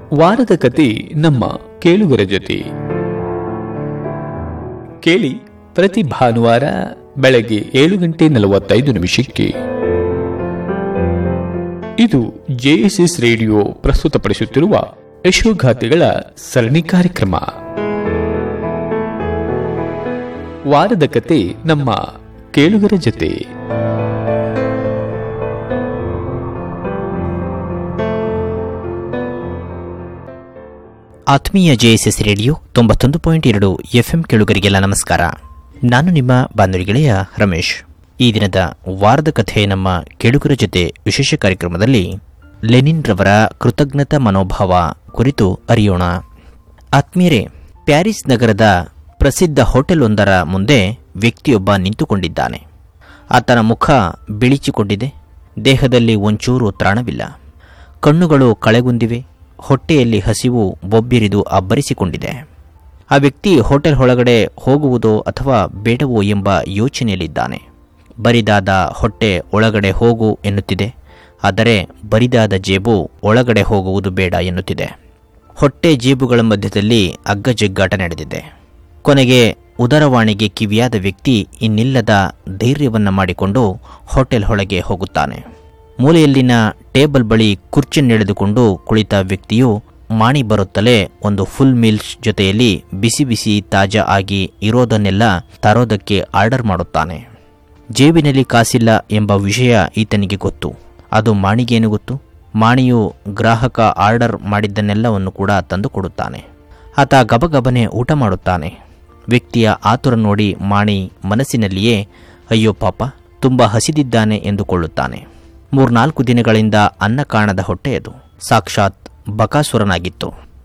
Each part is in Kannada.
ವಾರದ ಕತೆ ನಮ್ಮ ಕೇಳುಗರ ಜೊತೆ ಕೇಳಿ ಪ್ರತಿ ಭಾನುವಾರ ಬೆಳಗ್ಗೆ ಏಳು ಗಂಟೆ ನಲವತ್ತೈದು ನಿಮಿಷಕ್ಕೆ ಇದು ಜೆಎಸ್ಎಸ್ ರೇಡಿಯೋ ಪ್ರಸ್ತುತಪಡಿಸುತ್ತಿರುವ ಯಶೋಗಾಥೆಗಳ ಸರಣಿ ಕಾರ್ಯಕ್ರಮ ವಾರದ ಕತೆ ನಮ್ಮ ಕೇಳುಗರ ಜೊತೆ ಆತ್ಮೀಯ ಜೆಎಸ್ಎಸ್ ರೇಡಿಯೋ ತೊಂಬತ್ತೊಂದು ಪಾಯಿಂಟ್ ಎರಡು ಎಫ್ಎಂ ಕೇಳುಗರಿಗೆಲ್ಲ ನಮಸ್ಕಾರ ನಾನು ನಿಮ್ಮ ಬಾನುಲಿ ಗೆಳೆಯ ರಮೇಶ್ ಈ ದಿನದ ವಾರದ ಕಥೆ ನಮ್ಮ ಕೇಳುಗರ ಜೊತೆ ವಿಶೇಷ ಕಾರ್ಯಕ್ರಮದಲ್ಲಿ ಲೆನಿನ್ ರವರ ಕೃತಜ್ಞತಾ ಮನೋಭಾವ ಕುರಿತು ಅರಿಯೋಣ ಆತ್ಮೀಯರೇ ಪ್ಯಾರಿಸ್ ನಗರದ ಪ್ರಸಿದ್ಧ ಹೋಟೆಲ್ ಒಂದರ ಮುಂದೆ ವ್ಯಕ್ತಿಯೊಬ್ಬ ನಿಂತುಕೊಂಡಿದ್ದಾನೆ ಆತನ ಮುಖ ಬಿಳಿಚಿಕೊಂಡಿದೆ ದೇಹದಲ್ಲಿ ಒಂಚೂರು ತ್ರಾಣವಿಲ್ಲ ಕಣ್ಣುಗಳು ಕಳೆಗುಂದಿವೆ ಹೊಟ್ಟೆಯಲ್ಲಿ ಹಸಿವು ಬೊಬ್ಬಿರಿದು ಅಬ್ಬರಿಸಿಕೊಂಡಿದೆ ಆ ವ್ಯಕ್ತಿ ಹೋಟೆಲ್ ಒಳಗಡೆ ಹೋಗುವುದೋ ಅಥವಾ ಬೇಡವೋ ಎಂಬ ಯೋಚನೆಯಲ್ಲಿದ್ದಾನೆ ಬರಿದಾದ ಹೊಟ್ಟೆ ಒಳಗಡೆ ಹೋಗು ಎನ್ನುತ್ತಿದೆ ಆದರೆ ಬರಿದಾದ ಜೇಬು ಒಳಗಡೆ ಹೋಗುವುದು ಬೇಡ ಎನ್ನುತ್ತಿದೆ ಹೊಟ್ಟೆ ಜೇಬುಗಳ ಮಧ್ಯದಲ್ಲಿ ಅಗ್ಗಜಗ್ಗಾಟ ನಡೆದಿದೆ ಕೊನೆಗೆ ಉದರವಾಣಿಗೆ ಕಿವಿಯಾದ ವ್ಯಕ್ತಿ ಇನ್ನಿಲ್ಲದ ಧೈರ್ಯವನ್ನ ಮಾಡಿಕೊಂಡು ಹೋಟೆಲ್ ಒಳಗೆ ಹೋಗುತ್ತಾನೆ ಮೂಲೆಯಲ್ಲಿನ ಟೇಬಲ್ ಬಳಿ ಕುರ್ಚಿಯನ್ನೆಳೆದುಕೊಂಡು ಕುಳಿತ ವ್ಯಕ್ತಿಯು ಮಾಣಿ ಬರುತ್ತಲೇ ಒಂದು ಫುಲ್ ಮೀಲ್ಸ್ ಜೊತೆಯಲ್ಲಿ ಬಿಸಿ ಬಿಸಿ ತಾಜಾ ಆಗಿ ಇರೋದನ್ನೆಲ್ಲ ತರೋದಕ್ಕೆ ಆರ್ಡರ್ ಮಾಡುತ್ತಾನೆ ಜೇಬಿನಲ್ಲಿ ಕಾಸಿಲ್ಲ ಎಂಬ ವಿಷಯ ಈತನಿಗೆ ಗೊತ್ತು ಅದು ಮಾಣಿಗೇನು ಗೊತ್ತು ಮಾಣಿಯು ಗ್ರಾಹಕ ಆರ್ಡರ್ ಮಾಡಿದ್ದನ್ನೆಲ್ಲವನ್ನು ಕೂಡ ತಂದು ಕೊಡುತ್ತಾನೆ ಆತ ಗಬಗಬನೆ ಊಟ ಮಾಡುತ್ತಾನೆ ವ್ಯಕ್ತಿಯ ಆತುರ ನೋಡಿ ಮಾಣಿ ಮನಸ್ಸಿನಲ್ಲಿಯೇ ಅಯ್ಯೋ ಪಾಪ ತುಂಬ ಹಸಿದಿದ್ದಾನೆ ಎಂದುಕೊಳ್ಳುತ್ತಾನೆ ಮೂರ್ನಾಲ್ಕು ದಿನಗಳಿಂದ ಅನ್ನ ಕಾಣದ ಹೊಟ್ಟೆಯದು ಸಾಕ್ಷಾತ್ ಬಕಾಸುರನಾಗಿತ್ತು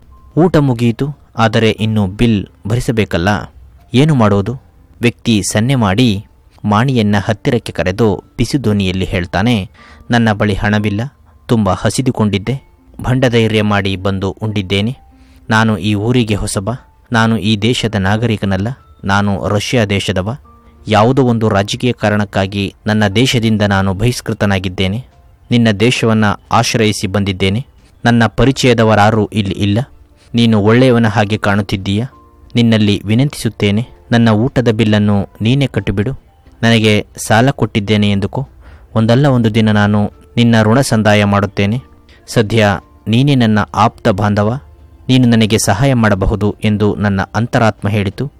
ಊಟ ಮುಗಿಯಿತು ಆದರೆ ಇನ್ನು ಬಿಲ್ ಭರಿಸಬೇಕಲ್ಲ ಏನು ಮಾಡೋದು ವ್ಯಕ್ತಿ ಸನ್ನೆ ಮಾಡಿ ಮಾಣಿಯನ್ನ ಹತ್ತಿರಕ್ಕೆ ಕರೆದು ಬಿಸಿ ಧ್ವನಿಯಲ್ಲಿ ಹೇಳ್ತಾನೆ ನನ್ನ ಬಳಿ ಹಣವಿಲ್ಲ ತುಂಬ ಹಸಿದುಕೊಂಡಿದ್ದೆ ಭಂಡಧೈರ್ಯ ಮಾಡಿ ಬಂದು ಉಂಡಿದ್ದೇನೆ ನಾನು ಈ ಊರಿಗೆ ಹೊಸಬ ನಾನು ಈ ದೇಶದ ನಾಗರಿಕನಲ್ಲ ನಾನು ರಷ್ಯಾ ದೇಶದವ ಯಾವುದೋ ಒಂದು ರಾಜಕೀಯ ಕಾರಣಕ್ಕಾಗಿ ನನ್ನ ದೇಶದಿಂದ ನಾನು ಬಹಿಷ್ಕೃತನಾಗಿದ್ದೇನೆ ನಿನ್ನ ದೇಶವನ್ನು ಆಶ್ರಯಿಸಿ ಬಂದಿದ್ದೇನೆ ನನ್ನ ಪರಿಚಯದವರಾರೂ ಇಲ್ಲಿ ಇಲ್ಲ ನೀನು ಒಳ್ಳೆಯವನ ಹಾಗೆ ಕಾಣುತ್ತಿದ್ದೀಯ ನಿನ್ನಲ್ಲಿ ವಿನಂತಿಸುತ್ತೇನೆ ನನ್ನ ಊಟದ ಬಿಲ್ಲನ್ನು ನೀನೇ ಕಟ್ಟಿಬಿಡು ನನಗೆ ಸಾಲ ಕೊಟ್ಟಿದ್ದೇನೆ ಎಂದುಕೋ ಒಂದಲ್ಲ ಒಂದು ದಿನ ನಾನು ನಿನ್ನ ಋಣ ಸಂದಾಯ ಮಾಡುತ್ತೇನೆ ಸದ್ಯ ನೀನೇ ನನ್ನ ಆಪ್ತ ಬಾಂಧವ ನೀನು ನನಗೆ ಸಹಾಯ ಮಾಡಬಹುದು ಎಂದು ನನ್ನ ಅಂತರಾತ್ಮ ಹೇಳಿತು